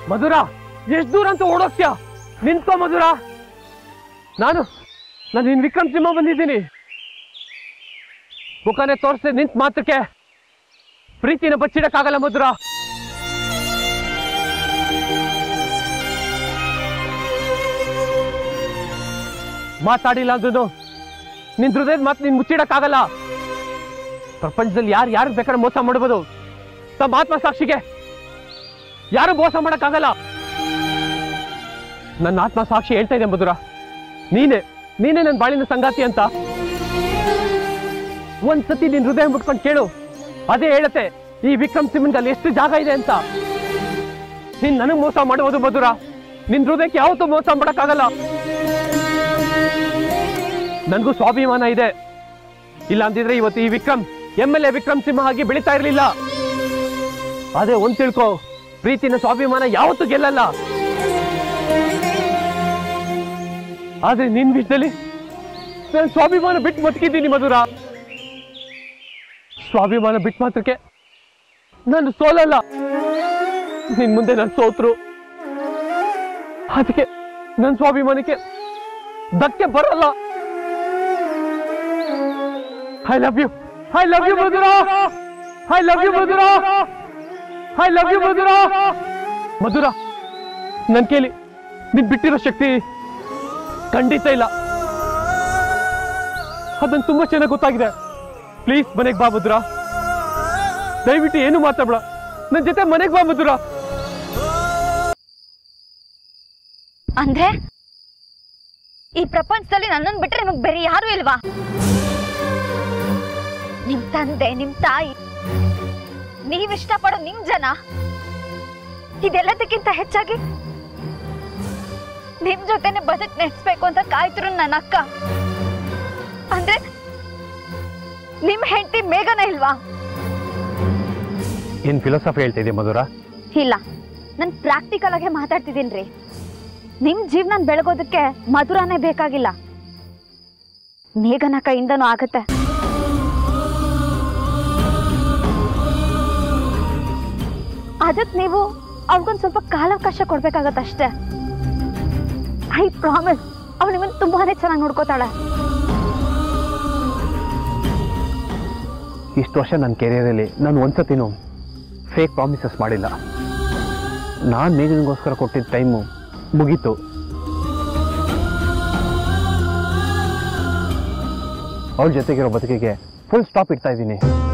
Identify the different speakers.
Speaker 1: ಮಧುರ ಎಷ್ಟು ದೂರ ಅಂತ ಓಡೋಗ್ತೀಯ ನಿಂತ್ಕೋ ಮಧುರ ನಾನು ನಾನು ನಿನ್ ವಿಕ್ರಮ್ ಸಿಂಹ ಬಂದಿದ್ದೀನಿ ಮುಖನೇ ತೋರಿಸಿ ನಿಂತ ಮಾತ್ರಕ್ಕೆ ಪ್ರೀತಿನ ಬಚ್ಚಿಡಕ್ಕಾಗಲ್ಲ ಮಧುರ ಮಾತಾಡಿಲ್ಲ ಅಂದ್ರೂ ನಿನ್ ಹೃದಯದ ಮಾತು ನೀನ್ ಮುಚ್ಚಿಡಕ್ಕಾಗಲ್ಲ ಪ್ರಪಂಚದಲ್ಲಿ ಯಾರು ಯಾರು ಬೇಕಾದ್ರೆ ಮೋಸ ಮಾಡ್ಬೋದು ತಮ್ಮ ಆತ್ಮಸಾಕ್ಷಿಗೆ ಯಾರು ಮೋಸ ಮಾಡಕ್ಕಾಗಲ್ಲ ನನ್ನ ಆತ್ಮಸಾಕ್ಷಿ ಹೇಳ್ತಾ ಇದೆ ಮಧುರ ನೀನೆ ನೀನೇ ನನ್ನ ಬಾಳಿನ ಸಂಗಾತಿ ಅಂತ ಒಂದ್ಸತಿ ನಿನ್ ಹೃದಯ ಮುಟ್ಕೊಂಡು ಕೇಳು ಅದೇ ಹೇಳತ್ತೆ ಈ ವಿಕ್ರಮ್ ಸಿಂಹನ್ಗೆ ಅಲ್ಲಿ ಎಷ್ಟು ಜಾಗ ಇದೆ ಅಂತ ನೀನ್ ನನಗ್ ಮೋಸ ಮಾಡುವುದು ಮಧುರ ನಿನ್ ಹೃದಯಕ್ಕೆ ಯಾವತ್ತೂ ಮೋಸ ಮಾಡಕ್ಕಾಗಲ್ಲ ನನಗೂ ಸ್ವಾಭಿಮಾನ ಇದೆ ಇಲ್ಲ ಅಂದಿದ್ರೆ ಇವತ್ತು ಈ Vikram M L A Vikram Simha ಆಗಿ ಬೆಳೀತಾ ಇರಲಿಲ್ಲ ಅದೇ ಒಂದ್ ತಿಳ್ಕೊ ಪ್ರೀತಿನ ಸ್ವಾಭಿಮಾನ ಯಾವತ್ತೂ ಗೆಲ್ಲಲ್ಲ ಆದ್ರೆ ನಿನ್ ವಿಷಯದಲ್ಲಿ ನಾನು ಸ್ವಾಭಿಮಾನ ಬಿಟ್ಟು ಬದುಕಿದ್ದೀನಿ ಮಧುರ ಸ್ವಾಭಿಮಾನ ಬಿಟ್ಟು ಮಾತ್ರಕ್ಕೆ ನಾನು ಸೋಲಲ್ಲ ನಿನ್ ಮುಂದೆ ನಾನು ಸೋತ್ರು ಅದಕ್ಕೆ ನನ್ನ ಸ್ವಾಭಿಮಾನಕ್ಕೆ ಧಕ್ಕೆ ಬರಲ್ಲ I love you I love you Madhura I love you Madhura I love you Madhura Madhura ನನ್ ಕೇಳಿ ನೀನ್ ಬಿಟ್ಟಿರೋ ಶಕ್ತಿ ಖಂಡಿತ ಇಲ್ಲ ಅದನ್ನ ತುಂಬಾ ಚೆನ್ನಾಗಿ ಗೊತ್ತಾಗಿದೆ ಪ್ಲೀಸ್ ಮನೆಗೆ ಬಾ ಮಧುರ ದಯವಿಟ್ಟು ಏನು ಮಾತಾಡ್ಬೇಡ ನನ್ನ ಜೊತೆ ಮನೆಗೆ ಬಾ ಮಧುರ
Speaker 2: ಅಂದ್ರೆ ಈ ಪ್ರಪಂಚದಲ್ಲಿ ನನ್ನನ್ನು ಬಿಟ್ರೆ ನಿಮಗ್ ಬೇರೆ ಯಾರು ಇಲ್ವಾ ನಿಮ್ ತಂದೆ ನಿಮ್ ತಾಯಿ ನೀವ್ ಇಷ್ಟಪಡೋ ನಿಮ್ ಜನ ಇದೆಲ್ಲದಕ್ಕಿಂತ ಹೆಚ್ಚಾಗಿ ನಿಮ್ ಜೊತೆನೆ ಬದುಕ್ ನೆಡ್ಸ್ಬೇಕು ಅಂತ ಕಾಯ್ತಿರು ನನ್ನ ಅಕ್ಕ ಅಂದ್ರೆ ನಿಮ್ ಹೆಂಡತಿ ಮೇಘನ ಇಲ್ವಾ
Speaker 1: ಏನ್ ಫಿಲಾಸಫಿ ಹೇಳ್ತಾ ಇದೆ ಮಧುರ
Speaker 2: ಇಲ್ಲ ನಾನು ಪ್ರಾಕ್ಟಿಕಲ್ ಆಗಿ ಮಾತಾಡ್ತಿದ್ದೀನ್ರಿ ನಿಮ್ ಜೀವನ ಬೆಳಗೋದಕ್ಕೆ ಮಧುರನೇ ಬೇಕಾಗಿಲ್ಲ ಮೇಘನ ಕೈಯಿಂದನೂ ಆಗತ್ತೆ ಅದಕ್ಕೆ ನೀವು ಅವ್ರಿಗೊಂದು ಸ್ವಲ್ಪ ಕಾಲಾವಕಾಶ ಕೊಡ್ಬೇಕಾಗತ್ತಷ್ಟೇ ಐ ಪ್ರಾಮಿಸ್ ಅವಳು ನಿಮ್ಮನ್ನು ತುಂಬಾನೇ ಚೆನ್ನಾಗಿ ನೋಡ್ಕೋತಾಳೆ
Speaker 1: ಇಷ್ಟು ವರ್ಷ ನನ್ನ ಕೆರಿಯರಲ್ಲಿ ನಾನು ಒಂದ್ಸತಿನೂ ಫೇಕ್ ಪ್ರಾಮಿಸಸ್ ಮಾಡಿಲ್ಲ ನಾನು ಮೇಘನಿಗೋಸ್ಕರ ಕೊಟ್ಟಿದ್ದ ಟೈಮು ಮುಗೀತು ಅವಳ ಜೊತೆಗಿರೋ ಬದುಕಿಗೆ ಫುಲ್ ಸ್ಟಾಪ್ ಇಡ್ತಾ ಇದ್ದೀನಿ